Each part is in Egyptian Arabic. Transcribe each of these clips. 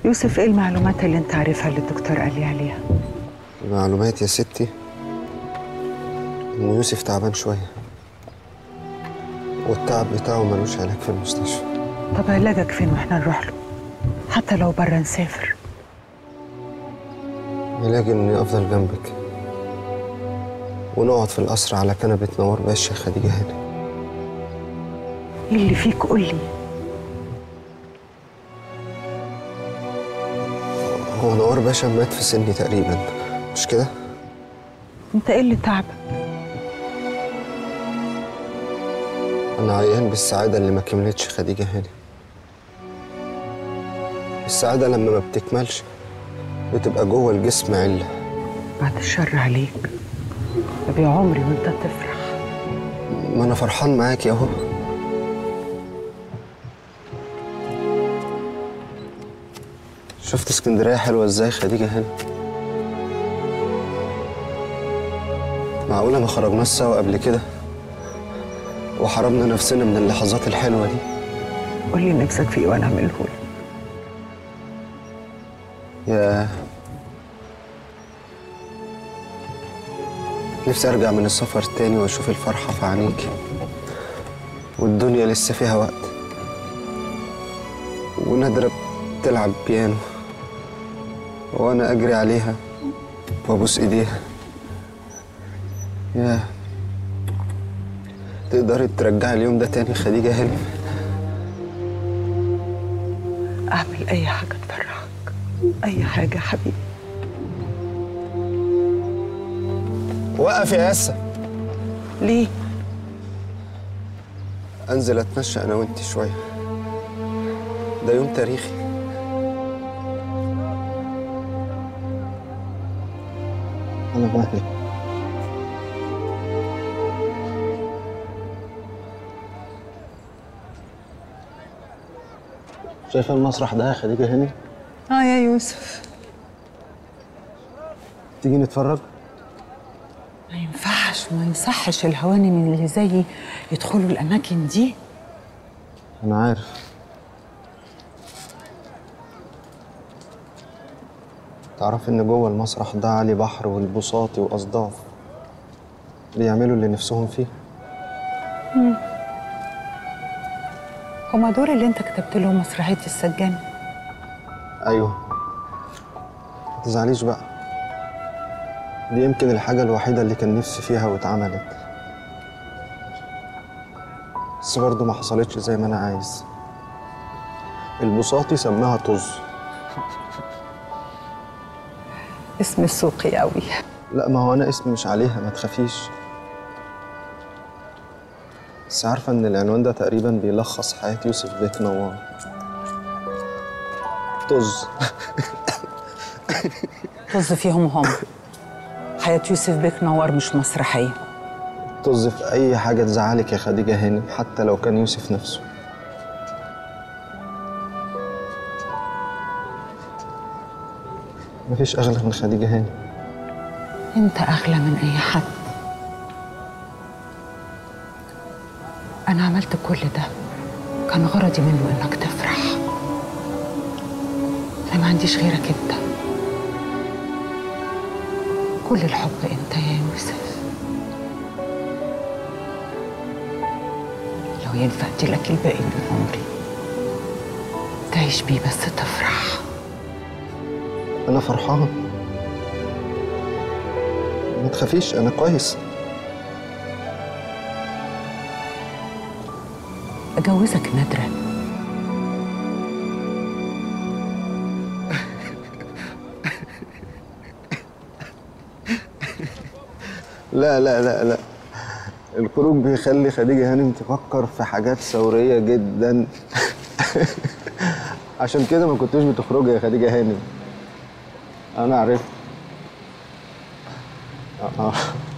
يوسف ايه المعلومات اللي انت عارفها اللي الدكتور قال لي عليها المعلومات يا ستي إن يوسف تعبان شوية والتعب بتاعه ملوش علاج في المستشفى طب علاجك فين واحنا نروح له حتى لو بره نسافر علاج إني أفضل جنبك ونقعد في القصر على كنبة نوار باشا خديجة هاني ايه اللي فيك قول لي هو نوار باشا مات في سني تقريبا مش كده؟ انت ايه اللي تعبك أنا عيان بالسعادة اللي ما كملتش خديجة هاني السعادة لما ما بتكملش بتبقى جوه الجسم علة بعد الشر عليك ابي عمري وانت تفرح ما أنا فرحان معاك يا هو شفت اسكندرية حلوة ازاي خديجة هاني معقولة ما خرجناش سوا قبل كده وحرمنا نفسنا من اللحظات الحلوة دي قول لي نفسك في ايه وانا اعمله لك يا نفسي ارجع من السفر تاني واشوف الفرحة في عينيك والدنيا لسه فيها وقت ونادرة بتلعب بيانو وانا اجري عليها وابوس ايديها يا تقدري ترجعي اليوم ده تاني خديجة هانم اعمل اي حاجه تفرحك اي حاجه يا حبيبي وقف يا ياسا ليه انزل اتمشى انا وانت شويه ده يوم تاريخي انا مهلك شايفه المسرح ده يا خديجه هاني اه يا يوسف تيجي نتفرج ما ينفعش وما يصحش الهوانم من اللي زيي يدخلوا الاماكن دي انا عارف تعرف ان جوه المسرح ده علي بحر والبساطي واصداف بيعملوا اللي نفسهم فيه هما دول اللي انت كتبت لهم مسرحيه السجان ايوه ما تزعليش بقى دي يمكن الحاجة الوحيدة اللي كان نفسي فيها واتعملت بس برضه ما حصلتش زي ما انا عايز البساطي سماها طز اسم السوقي قوي لا ما هو انا اسمي مش عليها ما تخافيش بس عارفة ان العنوان ده تقريبا بيلخص حياة يوسف بيك نوار طز طز فيهم هم حياه يوسف بيك نوار مش مسرحيه طز في اي حاجة تزعلك يا خديجة هانم حتى لو كان يوسف نفسه مفيش اغلى من خديجة هانم انت اغلى من اي حد انا عملت كل ده كان غرضي منه انك تفرح انا ما عنديش غيرك انت كل الحب انت يا يوسف لو ينفع لك الباقي من عمري تعيش بيه بس تفرح انا فرحان ما تخافيش انا كويس اجوزك نادره لا لا لا لا الخروج بيخلي خديجة هانم تفكر في حاجات ثورية جدا عشان كده ما كنتوش بتخرجي يا خديجة هانم أنا عرفت آه.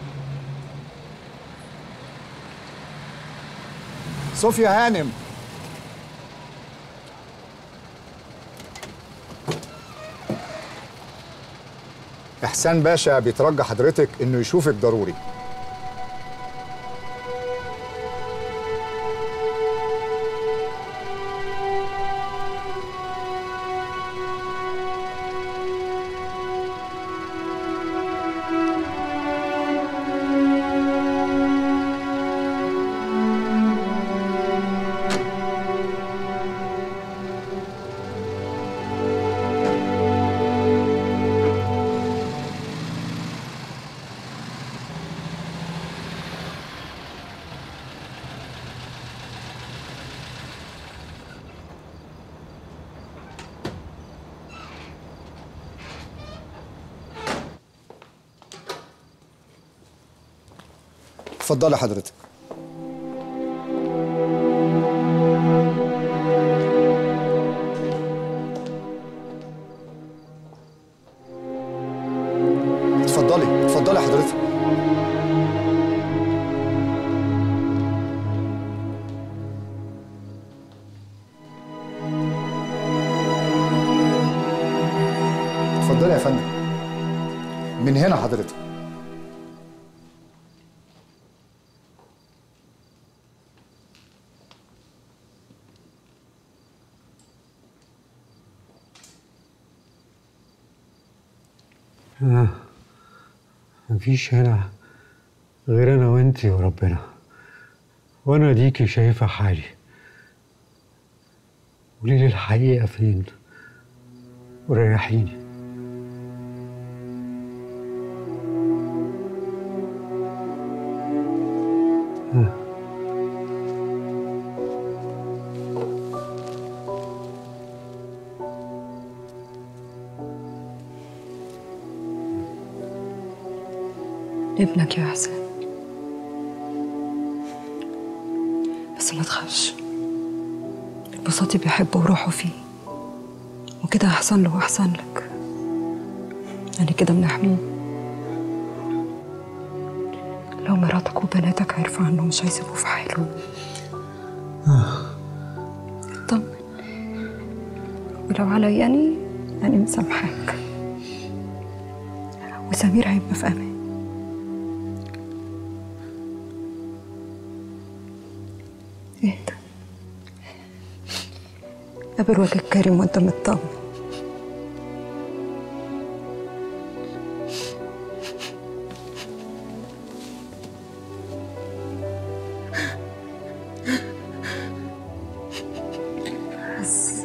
صوفيا هانم إحسان باشا بيترجى حضرتك إنه يشوفك ضروري اتفضلي حضرتك اتفضلي اتفضلي حضرتك اتفضلي يا فندم من هنا حضرتك مفيش هنا غير انا وانتي وربنا وانا ديكي شايفه حالي قولي لي الحقيقه فين وريحيني ابنك يا حسين بس ما تخافش البساطي بيحبه وروحه فيه وكده أحسن له وأحسن لك يعني كده بنحميه لو مراتك وبناتك عرفوا عنه مش هيسيبوه في حاله طمن ولو عليا أنا أنا مسامحاك وسمير هيبقى في أمان اهدى قابل وجهك كريم وانت مطمن بس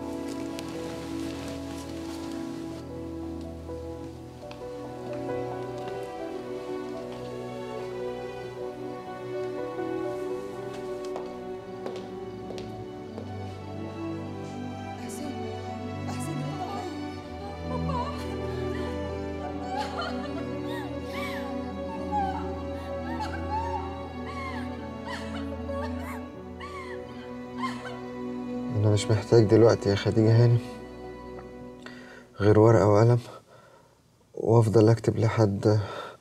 أنا مش محتاج دلوقتي يا خديجة هانم غير ورقة وقلم وأفضل أكتب لحد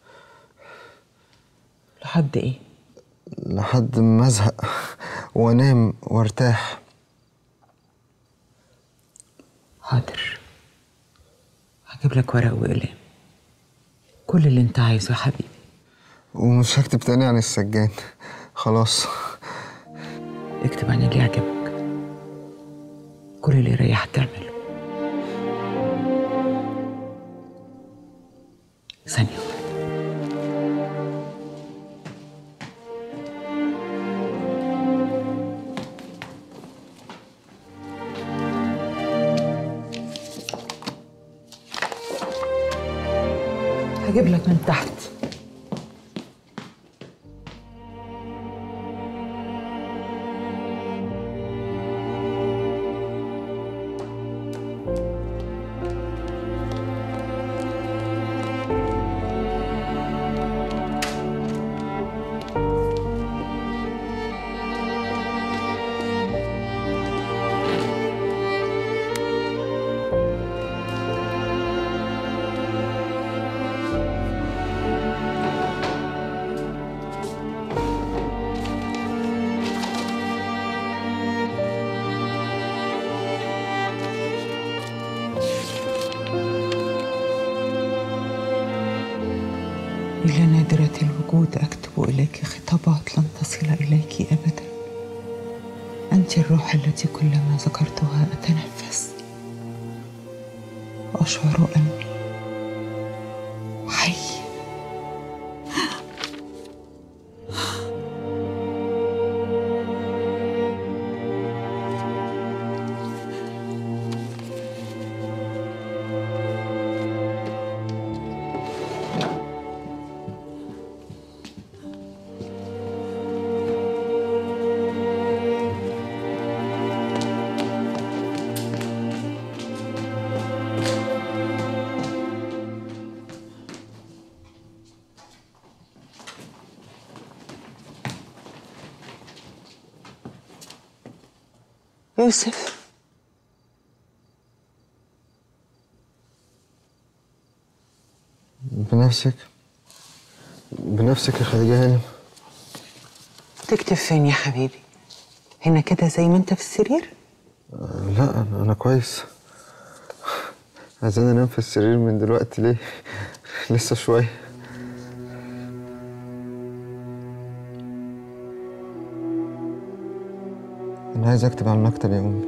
لحد ايه لحد ما أزهق وأنام وأرتاح حاضر هجيب لك ورق وقلم كل اللي انت عايزه يا حبيبي ومش هكتب تاني عن السجان خلاص اكتب عن اللي يعجبك كل اللي يريحك تعمله ثانية واحدة هجيب لك من تحت إلى نادرة الوجود أكتب إليك خطابات لن تصل إليك أبدا أنت الروح التي كلما ذكرتها أتنفس وأشعر أني حي يوسف بنفسك بنفسك يا خديجة هانم تكتب فين يا حبيبي هنا كده زي ما انت في السرير لا أنا- أنا كويس عايزين أنام في السرير من دلوقتي ليه؟ لسه شوية أنا عايز أكتب على المكتب يا أمي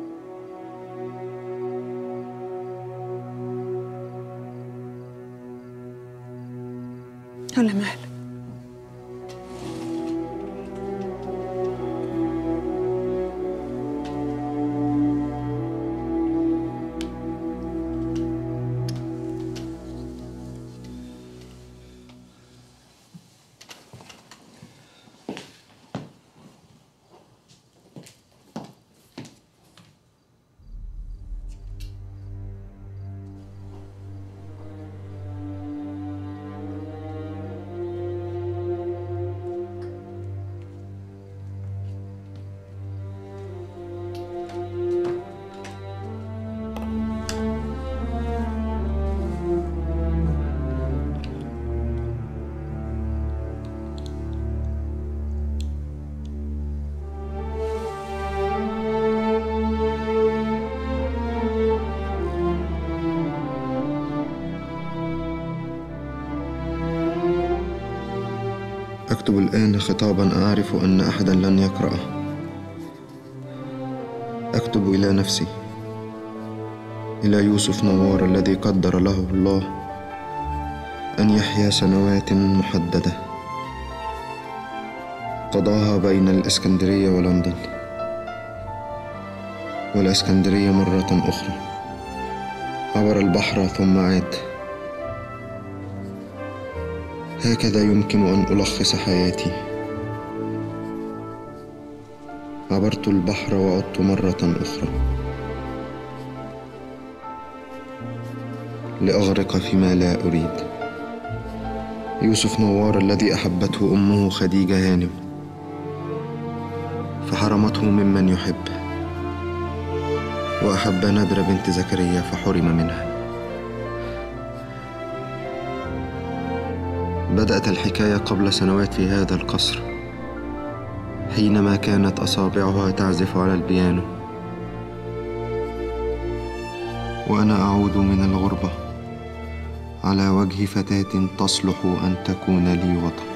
على مهلك أكتب الآن خطابا أعرف أن أحدا لن يقرأه أكتب إلى نفسي إلى يوسف نوار الذي قدر له الله أن يحيا سنوات محددة قضاها بين الإسكندرية ولندن والإسكندرية مرة أخرى عبر البحر ثم عاد هكذا يمكن ان الخص حياتي عبرت البحر وعدت مره اخرى لاغرق فيما لا اريد يوسف نوار الذي احبته امه خديجه هانم فحرمته ممن يحب واحب ندر بنت زكريا فحرم منها بدأت الحكاية قبل سنوات في هذا القصر حينما كانت أصابعها تعزف على البيانو وأنا أعود من الغربة على وجه فتاة تصلح أن تكون لي وطن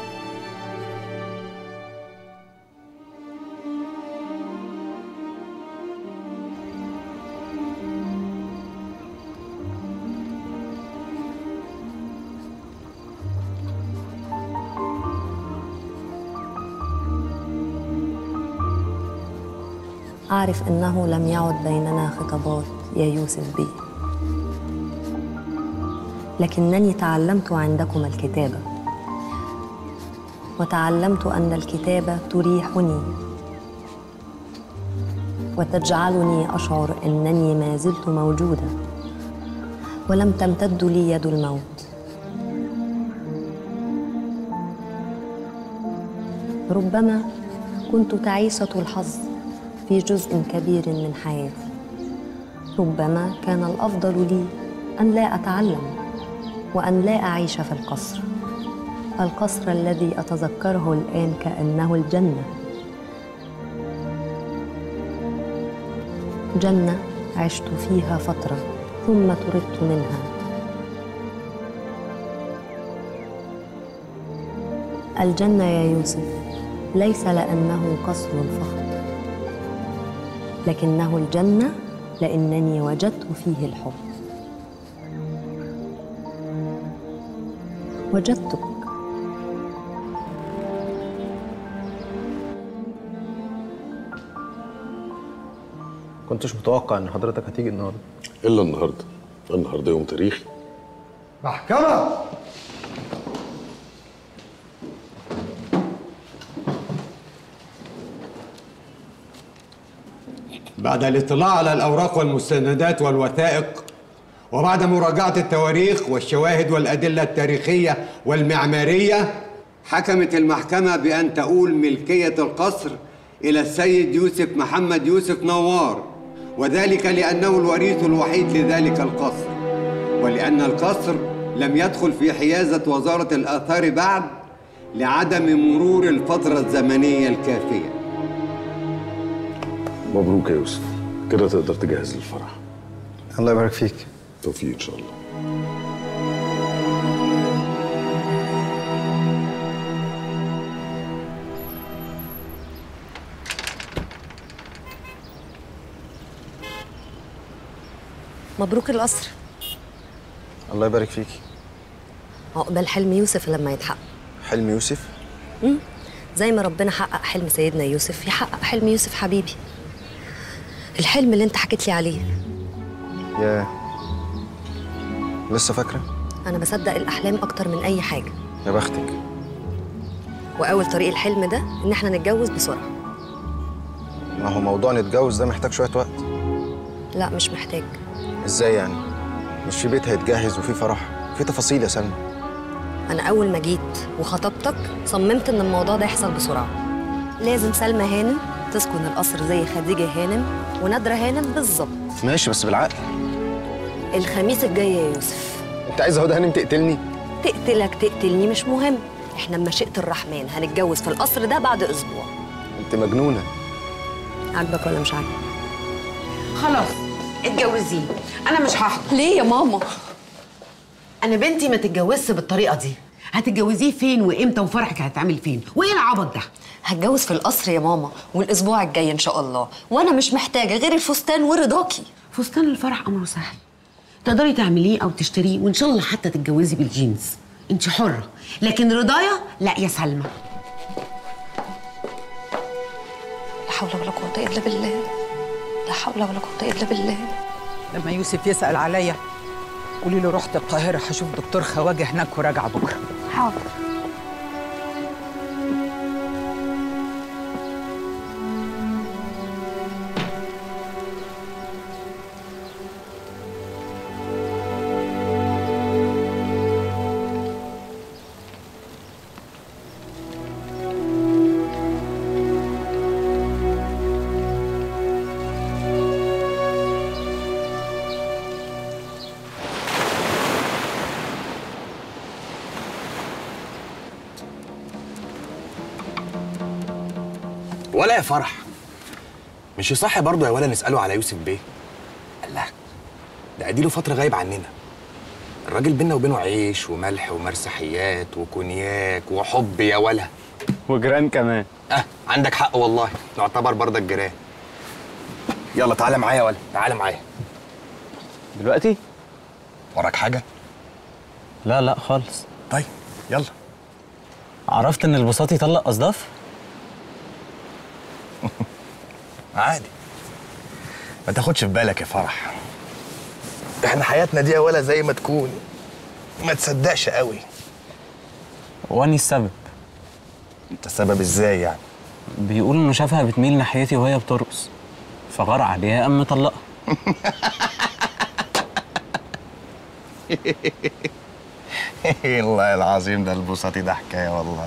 أعرف أنه لم يعد بيننا خطابات يا يوسف بي لكنني تعلمت عندكم الكتابة وتعلمت أن الكتابة تريحني وتجعلني أشعر أنني ما زلت موجودة ولم تمتد لي يد الموت ربما كنت تعيسة الحظ في جزء كبير من حياتي ربما كان الافضل لي ان لا اتعلم وان لا اعيش في القصر القصر الذي اتذكره الان كانه الجنه جنه عشت فيها فتره ثم طردت منها الجنه يا يوسف ليس لانه قصر فقط لكنه الجنة لأنني وجدت فيه الحب وجدتك كنتش متوقع ان حضرتك هتيجي النهارده الا النهارده النهارده يوم تاريخي محكمة بعد الاطلاع على الأوراق والمستندات والوثائق وبعد مراجعة التواريخ والشواهد والأدلة التاريخية والمعمارية حكمت المحكمة بأن تؤول ملكية القصر إلى السيد يوسف محمد يوسف نوار وذلك لأنه الوريث الوحيد لذلك القصر ولأن القصر لم يدخل في حيازة وزارة الآثار بعد لعدم مرور الفترة الزمنية الكافية مبروك يا يوسف كده تقدر تجهز للفرح الله يبارك فيك توفيق ان شاء الله مبروك القصر الله يبارك فيك عقبال حلم يوسف لما يتحقق حلم يوسف زي ما ربنا حقق حلم سيدنا يوسف يحقق حلم يوسف حبيبي الحلم اللي انت حكيت لي عليه يا لسه فاكره انا بصدق الاحلام اكتر من اي حاجه يا بختك واول طريق الحلم ده ان احنا نتجوز بسرعه ما هو موضوع نتجوز ده محتاج شويه وقت لا مش محتاج ازاي يعني مش في بيت هيتجهز وفي فرح في تفاصيل يا سلمى انا اول ما جيت وخطبتك صممت ان الموضوع ده يحصل بسرعه لازم سلمى هانم تسكن القصر زي خديجه هانم ونادره هانم بالظبط ماشي بس بالعقل الخميس الجاي يا يوسف انت عايز هدى هانم تقتلني تقتلك تقتلني مش مهم احنا بمشيئه الرحمن هنتجوز في القصر ده بعد اسبوع انت مجنونه عاجبك ولا مش عاجبك خلاص اتجوزيه انا مش هحضر ليه يا ماما انا بنتي ما تتجوزش بالطريقه دي هتتجوزيه فين وامتى وفرحك هيتعمل فين وايه العبط ده هتجوز في القصر يا ماما والاسبوع الجاي ان شاء الله وانا مش محتاجه غير الفستان ورضاكي فستان الفرح امره سهل تقدري تعمليه او تشتريه وان شاء الله حتى تتجوزي بالجينز انت حره لكن رضايا لا يا سلمى لا حول ولا قوة إلا بالله لا حول ولا قوة إلا بالله لما يوسف يسأل عليا قولي له رحت القاهرة هشوف دكتور خواجه هناك وراجعة بكرة حاضر ولا يا فرح مش يصح برضه يا ولا نسأله على يوسف بيه الله ده اديله فترة غايب عننا الراجل بينا وبينه عيش وملح ومرسحيات وكونياك وحب يا ولا وجيران كمان اه عندك حق والله نعتبر برضك جيران يلا تعالى معايا يا ولا تعالى معايا دلوقتي وراك حاجة لا لا خالص طيب يلا عرفت ان البساط يطلق اصداف عادي ما تاخدش في بالك يا فرح احنا حياتنا دي يا ولا زي ما تكون ما تصدقش قوي واني السبب انت السبب ازاي يعني بيقول انه شافها بتميل ناحيتي وهي بترقص فغار عليها قام مطلقها والله العظيم ده البساطي ده حكايه والله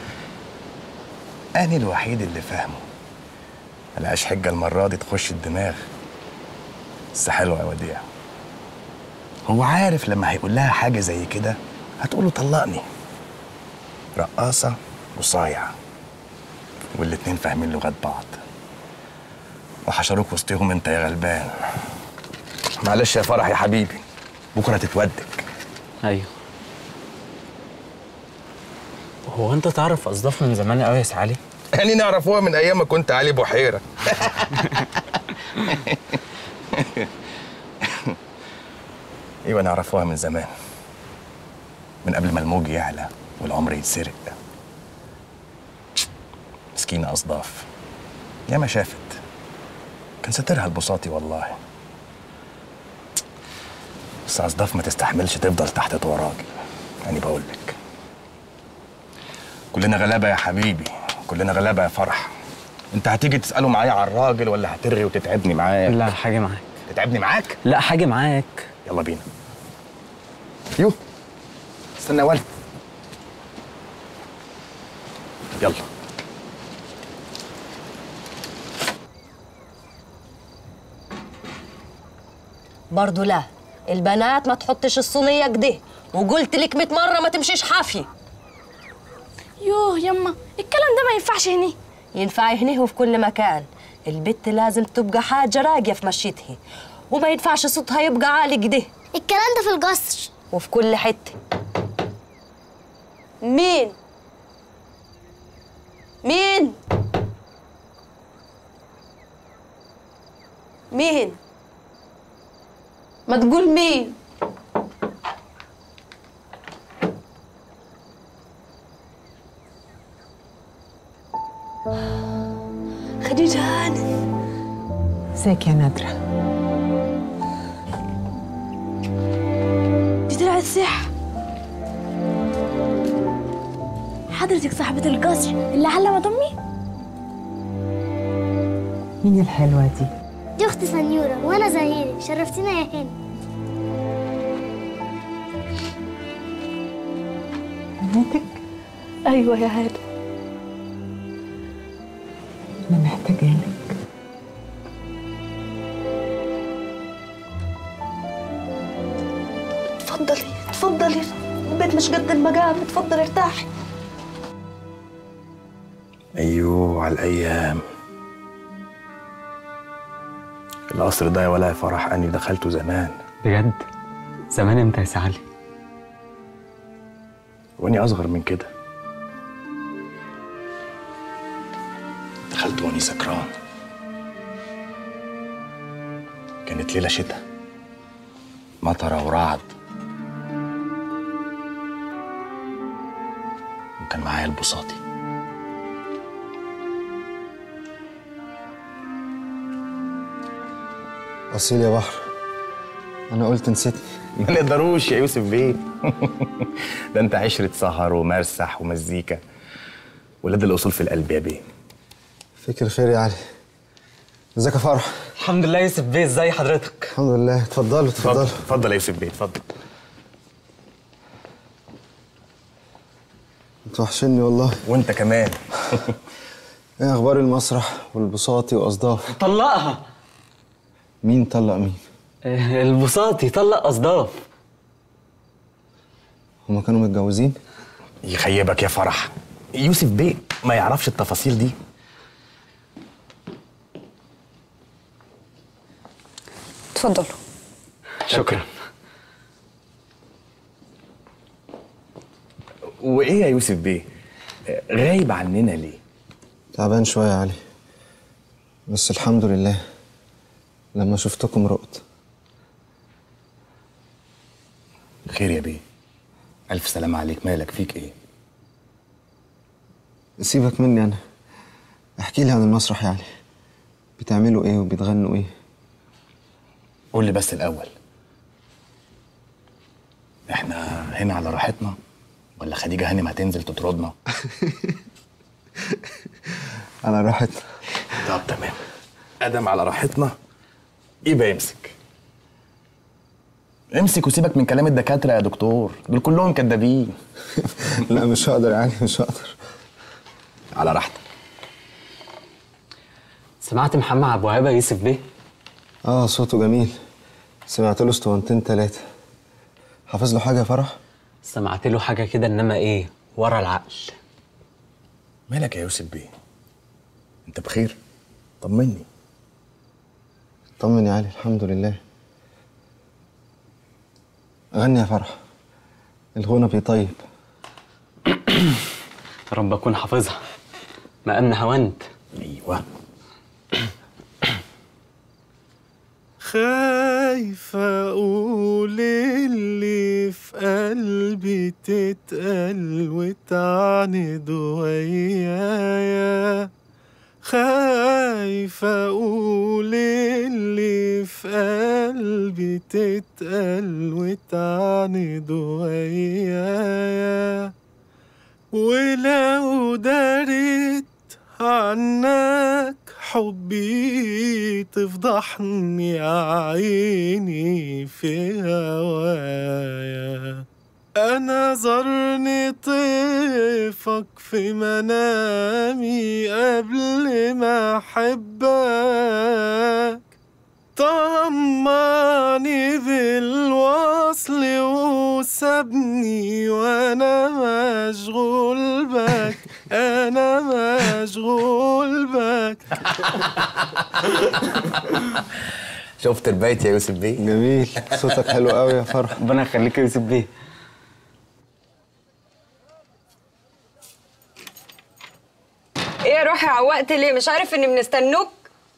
أنا الوحيد اللي فاهمه ملهاش حجة المرة دي تخش الدماغ بس حلوة يا وديع هو عارف لما هيقول لها حاجة زي كده هتقوله طلقني رقاصة وصايع والاتنين فاهمين لغات بعض وحشروك وسطهم انت يا غلبان معلش يا فرح يا حبيبي بكرة تتودك ايوه هو انت تعرف اصداف من زمان قوي يا سعالي يعني نعرفوها من ايام ما كنت علي بحيره ايوه نعرفوها من زمان من قبل ما الموج يعلى والعمر يتسرق مسكينة أصداف ياما شافت كان ساترها البساطي والله بس أصداف ما تستحملش تفضل تحت طوع راجل يعني بقول لك كلنا غلابة يا حبيبي كلنا غلابة يا فرح انت هتيجي تسأله معايا على الراجل ولا هترغي وتتعبني معاك لا حاجه معاك تتعبني معاك لا حاجه معاك يلا بينا يو استنى يا ولد يلا برضو لا البنات ما تحطش الصينيه كده وقلت لك 100 مره ما تمشيش حافيه يوه يما الكلام ده ما ينفعش هنا ينفع هنا وفي كل مكان البت لازم تبقى حاجه راقيه في مشيتها وما ينفعش صوتها يبقى عالي كده الكلام ده في القصر وفي كل حته مين مين مين ما تقول مين خديجة هانم ازيك يا نادرة دي طلعت صح حضرتك صاحبة القصر اللي علمت أمي مين الحلوة دي؟ دي أختي سنيورة وأنا زهيري شرفتينا يا هاني بناتك؟ أيوة يا هاني أنا محتاجة لك اتفضلي اتفضلي البيت مش قد المقام اتفضلي ارتاحي ايوه على الايام القصر ده ولا يا فرح اني دخلته زمان بجد زمان امتى يا سعالي واني اصغر من كده دخلت واني سكران كانت ليله شتاء مطره ورعد وكان معايا البساطي أصيل يا بحر أنا قلت نسيتني ما نقدروش يا يوسف بيه ده انت عشرة سهر ومرسح ومزيكا ولاد الاصول في القلب يا بيه فكر خير يا علي ازيك يا فرح الحمد لله يوسف بيه ازاي حضرتك الحمد لله اتفضلوا اتفضلوا اتفضل يا يوسف بيه اتفضل انتوا وحشني والله وانت كمان ايه اخبار المسرح والبساطي واصداف طلقها مين طلق مين آه، البساطي طلق اصداف هما كانوا متجوزين يخيبك يا فرح يوسف بيه ما يعرفش التفاصيل دي اتفضلوا شكرا وايه يا يوسف بيه غايب عننا ليه تعبان شويه يا علي بس الحمد لله لما شفتكم رقت خير يا بيه الف سلامه عليك مالك فيك ايه سيبك مني انا احكي لي عن المسرح يا علي بتعملوا ايه وبتغنوا ايه قول لي بس الاول احنا هنا على راحتنا ولا خديجه هانم هتنزل تطردنا على راحتنا طب تمام ادم على راحتنا يبقى امسك امسك وسيبك من كلام الدكاتره يا دكتور دول كلهم كدابين لا مش هقدر يا علي مش هقدر على راحتك سمعت محمد ابو وهابه يوسف بيه اه صوته جميل سمعت له اسطوانتين تلاتة حافظ له حاجة يا فرح؟ سمعت له حاجه كده انما ايه ورا العقل مالك يا يوسف بيه انت بخير طمني طمن يا علي الحمد لله غني يا فرح الغنى بيطيب رب اكون حافظها ما امن هونت ايوه خايف اقول اللي في قلبي تتقل وتعند ويايا خايف اقول اللي في قلبي تتقل وتعند ويايا ولو داريت عنك حبي تفضحني يا عيني في هوايا أنا زرني طيفك في منامي قبل ما أحبك طمعني بالوصل وسابني وانا مشغول بك انا مشغول بك شفت البيت يا يوسف بيه جميل صوتك حلو قوي يا فرح ربنا يخليك يا يوسف بيه ايه يا روحي عوقت ليه مش عارف اني بنستنوك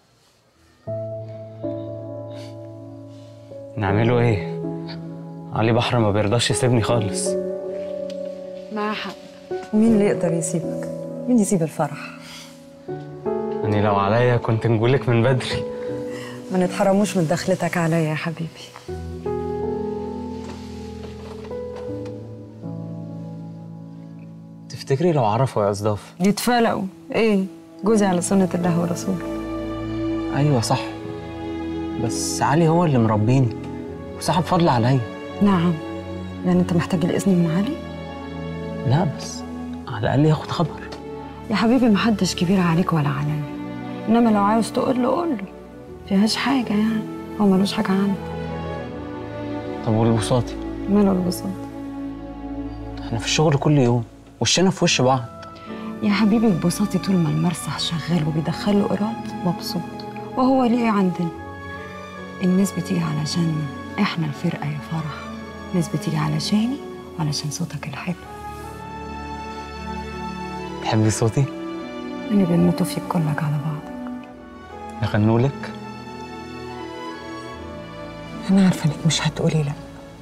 نعمله ايه علي بحر ما بيرضاش يسيبني خالص معاه حق مين اللي يقدر يسيبك؟ مين يسيب الفرح؟ يعني لو عليا كنت نقولك من بدري ما نتحرموش من دخلتك عليا يا حبيبي تفتكري لو عرفوا يا أصداف يتفلقوا ايه جوزي على سنة الله ورسوله أيوة صح بس علي هو اللي مربيني وصاحب فضل عليا نعم يعني انت محتاج الاذن من علي لا بس على الأقل ياخد خبر يا حبيبي محدش كبير عليك ولا عليا انما لو عاوز تقول له قول له فيهاش حاجه يعني هو ملوش حاجه عندك طب والبساطي ماله البساط احنا في الشغل كل يوم وشنا في وش بعض يا حبيبي البساطي طول ما المرسح شغال وبيدخل له ايراد مبسوط وهو ليه عندنا الناس بتيجي علشان احنا الفرقه يا فرح ناس بتيجي علشاني وعلشان صوتك الحلو تحبي صوتي اللي بنموتوا فيك كلك على بعض نغنولك أنا عارفة إنك مش هتقولي لأ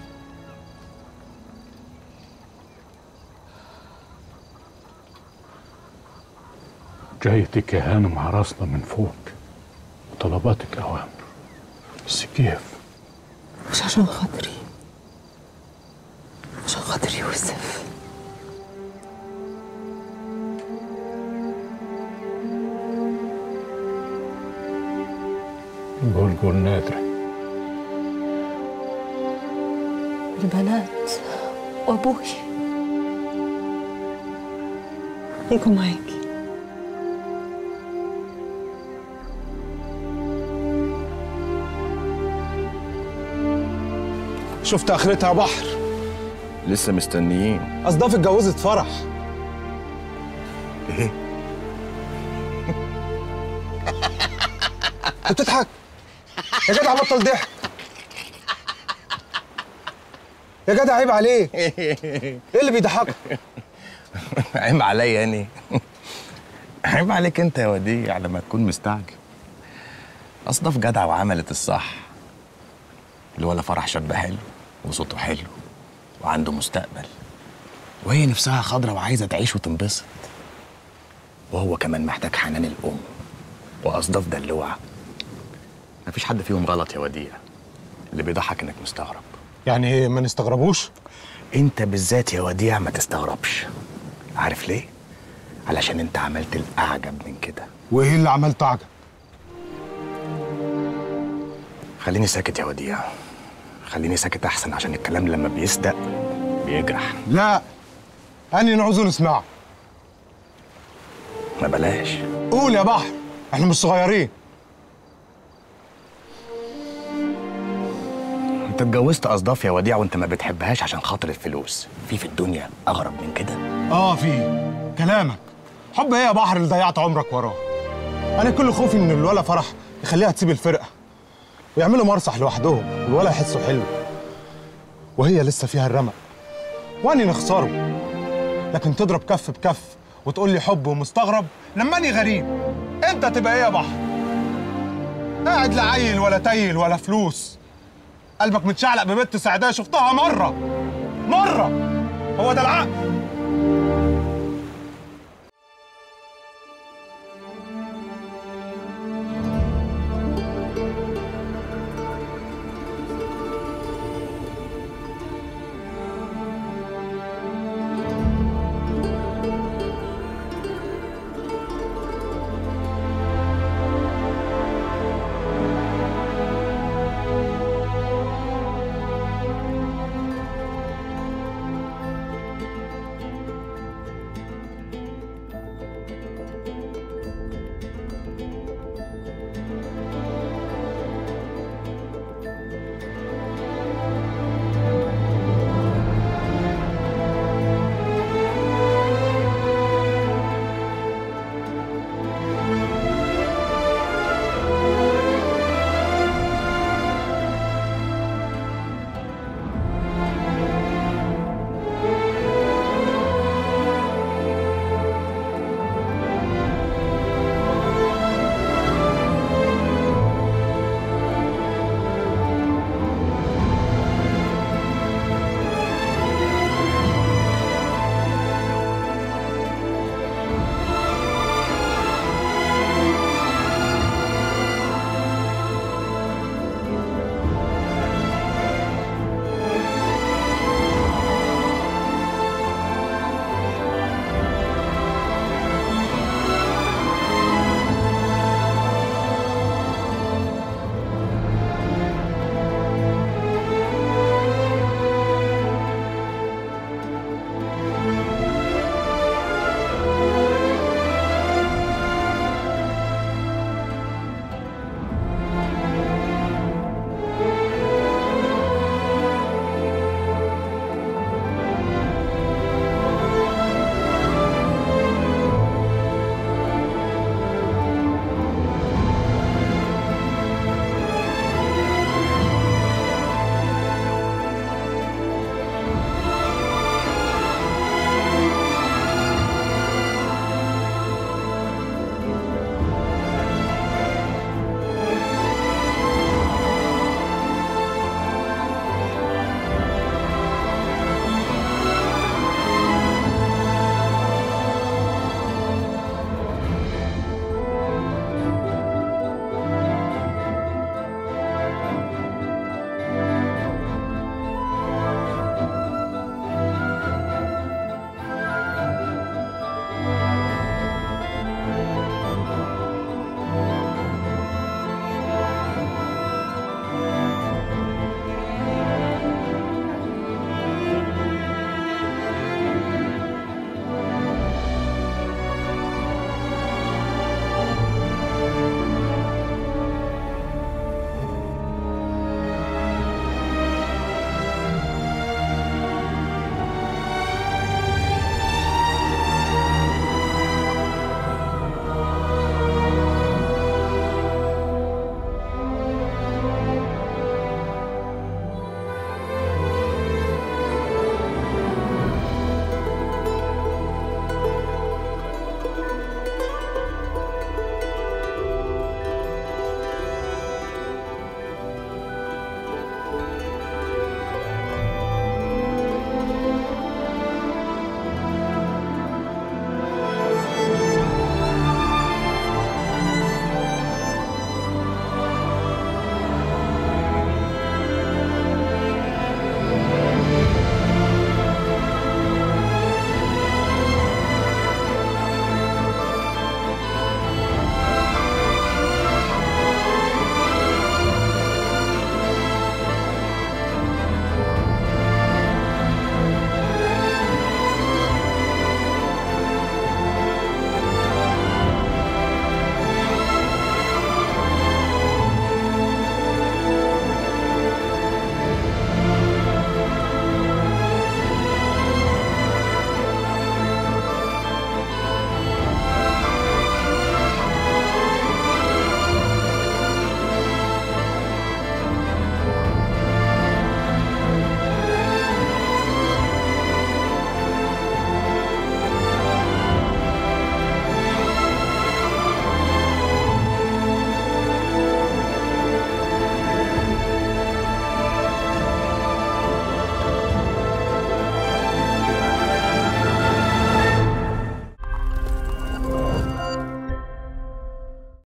جايتك يا هانم عرسنا من فوق وطلباتك أوامر بس كيف؟ مش عشان خاطري عشان خاطر يوسف قول قول نادرة البنات وأبوي يجوا معاكي شفت اخرتها بحر لسه مستنيين اصداف اتجوزت فرح ايه انت بتضحك يا جدع بطل ضحك يا جدع عيب عليك ايه اللي بيضحكك عيب عليا يعني عيب عليك انت يا وديع لما تكون مستعجل اصدف جدع وعملت الصح الولا فرح شاب حلو وصوته حلو وعنده مستقبل وهي نفسها خضرة وعايزة تعيش وتنبسط وهو كمان محتاج حنان الأم وأصداف دلوعة مفيش حد فيهم غلط يا وديع اللي بيضحك إنك مستغرب يعني ايه ما نستغربوش انت بالذات يا وديع ما تستغربش عارف ليه علشان انت عملت الاعجب من كده وايه اللي عملت عجب خليني ساكت يا وديع خليني ساكت احسن عشان الكلام لما بيصدق بيجرح لا اني نعوزه نسمعه ما بلاش قول يا بحر احنا مش صغيرين انت اتجوزت اصداف يا وديع وانت ما بتحبهاش عشان خاطر الفلوس في في الدنيا اغرب من كده اه في كلامك حب ايه يا بحر اللي ضيعت عمرك وراه انا كل خوفي ان الولا فرح يخليها تسيب الفرقه ويعملوا مرصح لوحدهم والولا يحسوا حلو وهي لسه فيها الرمق واني نخسره لكن تضرب كف بكف وتقول لي حب ومستغرب لما اني غريب انت تبقى ايه يا بحر قاعد لا عيل ولا تيل ولا فلوس قلبك متشعلق ببت سعداء شفتها مره مره هو ده العقل